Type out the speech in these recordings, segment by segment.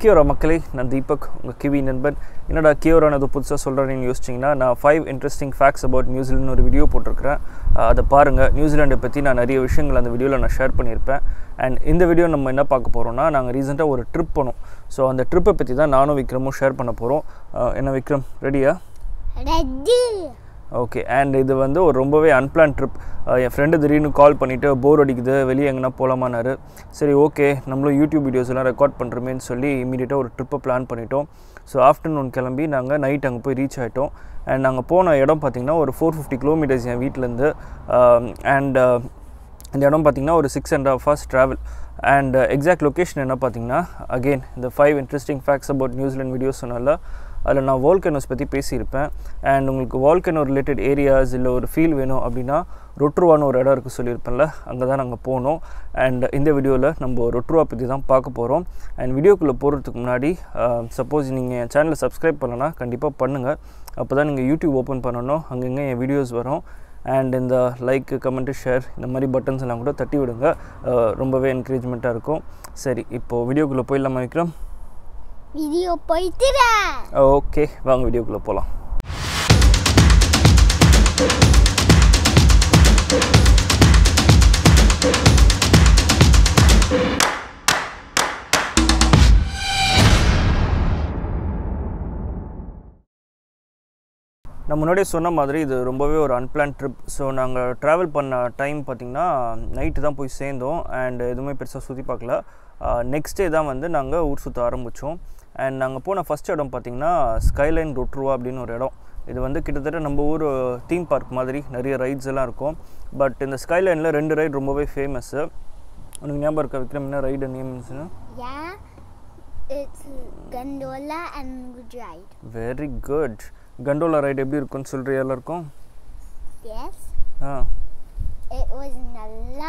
கியோரா மக்களே நான் தீபக் உங்கள் கிவி நண்பன் என்னடா கியோரான ஏதோ புதுசாக சொல்கிறேன்னு யோசிச்சிங்கன்னா நான் five interesting facts about New Zealand ஒரு வீடியோ போட்டிருக்கிறேன் அஹ் அதை பாருங்கள் நியூசிலாண்டை பற்றி நான் நிறைய விஷயங்கள் அந்த வீடியோவில் நான் ஷேர் பண்ணியிருப்பேன் அண்ட் இந்த வீடியோ நம்ம என்ன பார்க்க போகிறோம்னா நாங்கள் ரீசெண்டாக ஒரு ட்ரிப் போனோம் ஸோ அந்த ட்ரிப்பை பற்றி தான் நானும் விக்ரமும் ஷேர் பண்ண போகிறோம் என்ன விக்ரம் ரெடியா ரெடி ஓகே அண்ட் இது வந்து ஒரு ரொம்பவே அன்பிளான் ட்ரிப் என் ஃப்ரெண்டு திடீர்னு கால் பண்ணிவிட்டு போர் அடிக்குது வெளியே எங்கன்னா போகலாமான்னாரு சரி ஓகே நம்மளும் யூடியூப் வீடியோஸ் எல்லாம் ரெக்கார்ட் பண்ணுறோமேன்னு சொல்லி இமீடியட்டாக ஒரு ட்ரிப்பை பிளான் பண்ணிட்டோம் ஸோ ஆஃப்டர்நூன் கிளம்பி நாங்கள் நைட் அங்கே போய் ரீச் ஆகிட்டோம் அண்ட் நாங்கள் போன இடம் பார்த்திங்கன்னா ஒரு ஃபோர் ஃபிஃப்டி கிலோமீட்டர்ஸ் என் வீட்டிலேருந்து அண்ட் இந்த இடம் பார்த்திங்கன்னா ஒரு six and half hours travel and exact location என்ன பார்த்தீங்கன்னா அகெயின் இந்த five interesting facts about New Zealand videos சொன்னால அதில் நான் வால்கனோஸ் பற்றி பேசியிருப்பேன் அண்ட் உங்களுக்கு வால்கனோ ரிலேட்டட் ஏரியாஸ் இல்லை ஒரு ஃபீல் வேணும் அப்படின்னா ரொட்ருவான்னு ஒரு இடம் இருக்குது சொல்லியிருப்பேன்ல அங்கே தான் நாங்கள் போனோம் அண்ட் இந்த வீடியோவில் நம்ம ரொட்ருவா பற்றி தான் பார்க்க போகிறோம் அண்ட் வீடியோக்குள்ளே போகிறதுக்கு முன்னாடி சப்போஸ் நீங்கள் என் சேனலை சப்ஸ்கிரைப் பண்ணலன்னா கண்டிப்பாக பண்ணுங்கள் அப்போ தான் நீங்கள் யூடியூப் ஓப்பன் பண்ணணும் அங்கங்கே என் வீடியோஸ் வரும் அண்ட் இந்த லைக் கமெண்ட்டு ஷேர் இந்த மாதிரி பட்டன்ஸ் எல்லாம் கூட தட்டி விடுங்க அஹ் ரொம்பவே என்கரேஜ்மெண்ட்டாக இருக்கும் சரி இப்போது வீடியோக்குள்ளே போயிடலாமா விக்ரம் வீடியோ போயிட்டுடா ஓகே வாங்க வீடியோக்குள்ளே போகலாம் நான் முன்னாடியே சொன்ன மாதிரி இது ரொம்பவே ஒரு அன்பிளான் ட்ரிப் ஸோ நாங்கள் ட்ராவல் பண்ண டைம் பார்த்திங்கன்னா நைட்டு தான் போய் சேர்ந்தோம் அண்ட் எதுவுமே பெருசாக சுற்றி பார்க்கல நெக்ஸ்ட் டே தான் வந்து நாங்கள் ஊர் சுற்ற ஆரம்பித்தோம் அண்ட் நாங்கள் போன ஃபஸ்ட் இடம் பார்த்திங்கன்னா ஸ்கைலைன் ரொட்ருவா அப்படின்னு ஒரு இடம் இது வந்து கிட்டத்தட்ட நம்ம ஊர் தீம் பார்க் மாதிரி நிறைய ரைட்ஸ் எல்லாம் இருக்கும் பட் இந்த ஸ்கைலைனில் ரெண்டு ரைடு ரொம்பவே ஃபேமஸ்ஸு உனக்கு ஞாபகம் இருக்கா விக்ரம் என்ன ரைடு நேம்ஸ்னு yeah it's gondola and good ride very good gondola ride எப்படி இருக்கும்னு சொல்கிறியா எல்லாருக்கும் எஸ் ஆ it was நல்லா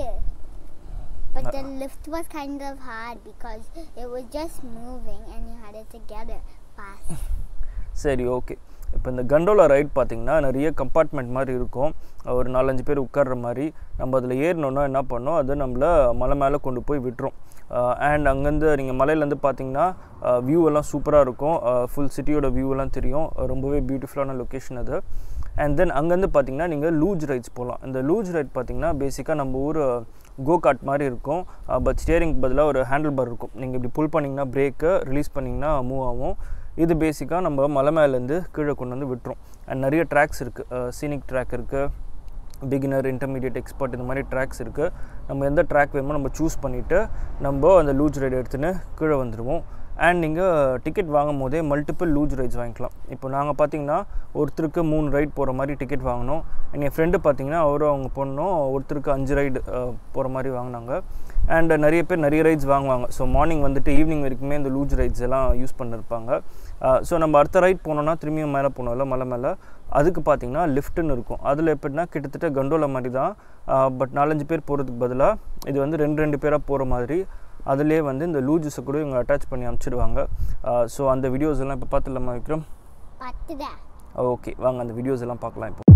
but the lift was kind of hard because it was just moving and you had it together fast சரி okay இப்போ இந்த gondola right பார்த்தீங்கன்னா நிறைய கம்பார்ட்மெண்ட் மாதிரி இருக்கும் ஒரு நாலஞ்சு பேர் உட்கார்ற மாதிரி நம்ம அதில் ஏறினோன்னா என்ன பண்ணோம் அது நம்மளை மலை மேலே கொண்டு போய் விட்டுரும் அண்ட் அங்கேருந்து நீங்கள் மலையிலேருந்து பார்த்தீங்கன்னா வியூ எல்லாம் சூப்பராக இருக்கும் ஃபுல் சிட்டியோட வியூ எல்லாம் தெரியும் அஹ் ரொம்பவே பியூட்டிஃபுல்லான லொக்கேஷன் அது அண்ட் தென் அங்கேருந்து பார்த்தீங்கன்னா நீங்கள் லூஜ் ரைட்ஸ் போகலாம் இந்த லூஜ் ரைட் பார்த்தீங்கன்னா பேசிக்காக நம்ம ஊர் கோ கார்ட் மாதிரி இருக்கும் பட் ஸ்டியரிங் பதிலாக ஒரு ஹேண்டில் பார் இருக்கும் நீங்கள் இப்படி புல் பண்ணிங்கன்னா பிரேக்கு ரிலீஸ் பண்ணிங்கன்னா மூவ் ஆகும் இது பேசிக்காக நம்ம மலை மேலேருந்து கீழே கொண்டு வந்து விட்டுரும் அண்ட் நிறைய ட்ராக்ஸ் இருக்குது சீனிக் ட்ராக் இருக்குது பிகினர் இன்டர்மீடியட் எக்ஸ்பர்ட் இந்த மாதிரி ட்ராக்ஸ் இருக்குது நம்ம எந்த ட்ராக் வேணுமோ நம்ம சூஸ் பண்ணிவிட்டு நம்ம அந்த லூஜ் ரைடு எடுத்துன்னு கீழே வந்துடுவோம் அண்ட் நீங்கள் டிக்கெட் வாங்கும் போதே மல்டிபிள் லூஜ் ரைட்ஸ் வாங்கிக்கலாம் இப்போ நாங்கள் பார்த்தீங்கன்னா ஒருத்தருக்கு மூணு ரைட் போகிற மாதிரி டிக்கெட் வாங்கினோம் என் ஃப்ரெண்டு பார்த்தீங்கன்னா அவரும் அவங்க பொண்ணும் ஒருத்தருக்கு அஞ்சு ரைடு போகிற மாதிரி வாங்கினாங்க அண்ட் நிறைய பேர் நிறைய ரைட்ஸ் வாங்குவாங்க ஸோ மார்னிங் வந்துட்டு ஈவினிங் வரைக்குமே இந்த லூஜ் ரைட்ஸ் எல்லாம் யூஸ் பண்ணியிருப்பாங்க ஸோ நம்ம அடுத்த ரைட் போனோம்னா திரும்பியும் மேலே போனோம்ல மலை மேலே அதுக்கு பார்த்தீங்கன்னா லிஃப்ட்டுன்னு இருக்கும் அதில் எப்படின்னா கிட்டத்தட்ட கண்டோலா மாதிரி தான் பட் நாலஞ்சு பேர் போகிறதுக்கு பதிலாக இது வந்து ரெண்டு ரெண்டு பேராக போகிற மாதிரி அதிலே வந்து இந்த லூஜஸை கூட இவங்க அட்டாச் பண்ணி அனுப்பிச்சிடுவாங்க ஸோ அந்த வீடியோஸ் எல்லாம் இப்போ பார்த்துலாமா விக்ரம் பார்த்துடா ஓகே வாங்க அந்த வீடியோஸ் எல்லாம் பார்க்கலாம் இப்போ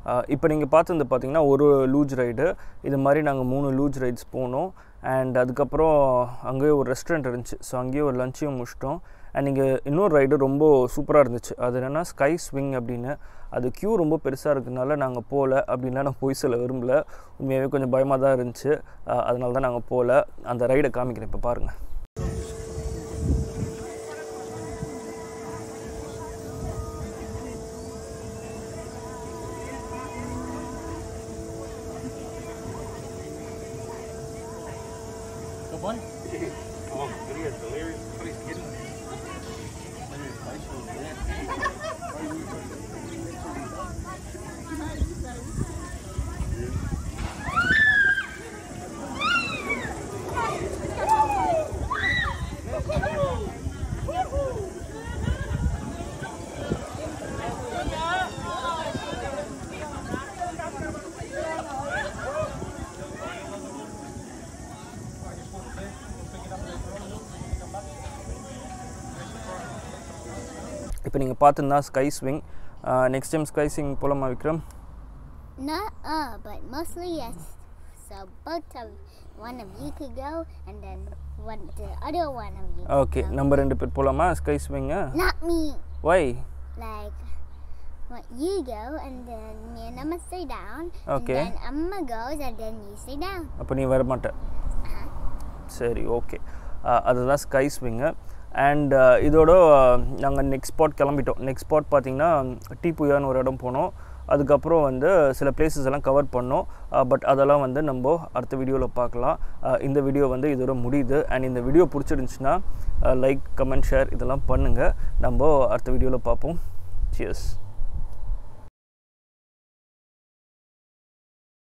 இப்போ நீங்கள் பார்த்தது பார்த்தீங்கன்னா ஒரு லூஜ் ரைடு இது மாதிரி நாங்கள் மூணு லூஜ் ரைட்ஸ் போனோம் அண்ட் அதுக்கப்புறம் அங்கேயே ஒரு ரெஸ்டாரண்ட் இருந்துச்சு ஸோ அங்கேயே ஒரு லஞ்சையும் முடிச்சிட்டோம் அண்ட் இங்கே இன்னொரு ரைடு ரொம்ப சூப்பராக இருந்துச்சு அது என்னென்னா ஸ்கை ஸ்விங் அப்படின்னு அது க்யூ ரொம்ப பெருசாக இருக்கிறதுனால நாங்கள் போகல அப்படின்லாம் நான் போய் சொல்ல விரும்பல உண்மையாகவே கொஞ்சம் பயமாக தான் இருந்துச்சு அஹ் அதனால தான் நாங்கள் போகல அந்த ரைடை காமிக்கிறேன் இப்போ பாருங்கள் இப்போ நீங்கள் பார்த்துருந்தா sky swing next time sky swing போகலாமா Vikram Not uh, but mostly yes. So both of one of you could go, and then one the other one of you. could okay go. நம்ம ரெண்டு பேர் போகலாமா sky swing Not me. Why Like, what you go, and then me and Emma stay down. Okay. And then Emma goes, and then you stay down. அப்போ நீ வர மாட்ட சரி okay அதுதான் ஸ்கை ஸ்விங்கு அண்ட் இதோட நாங்கள் நெக்ஸ்ட் ஸ்பாட் கிளம்பிட்டோம் next spot பார்த்தீங்கன்னா டீபுயான்னு ஒரு இடம் போனோம் அதுக்கப்புறம் வந்து சில பிளேசஸ் எல்லாம் கவர் பண்ணோம் பட் அதெல்லாம் வந்து நம்ம அடுத்த வீடியோவில் பார்க்கலாம் அஹ் இந்த வீடியோ வந்து இதோட முடியுது அண்ட் இந்த வீடியோ பிடிச்சிருந்துச்சுன்னா லைக் கமெண்ட் ஷேர் இதெல்லாம் பண்ணுங்கள் நம்ம அடுத்த வீடியோவில் பார்ப்போம் சியர்ஸ்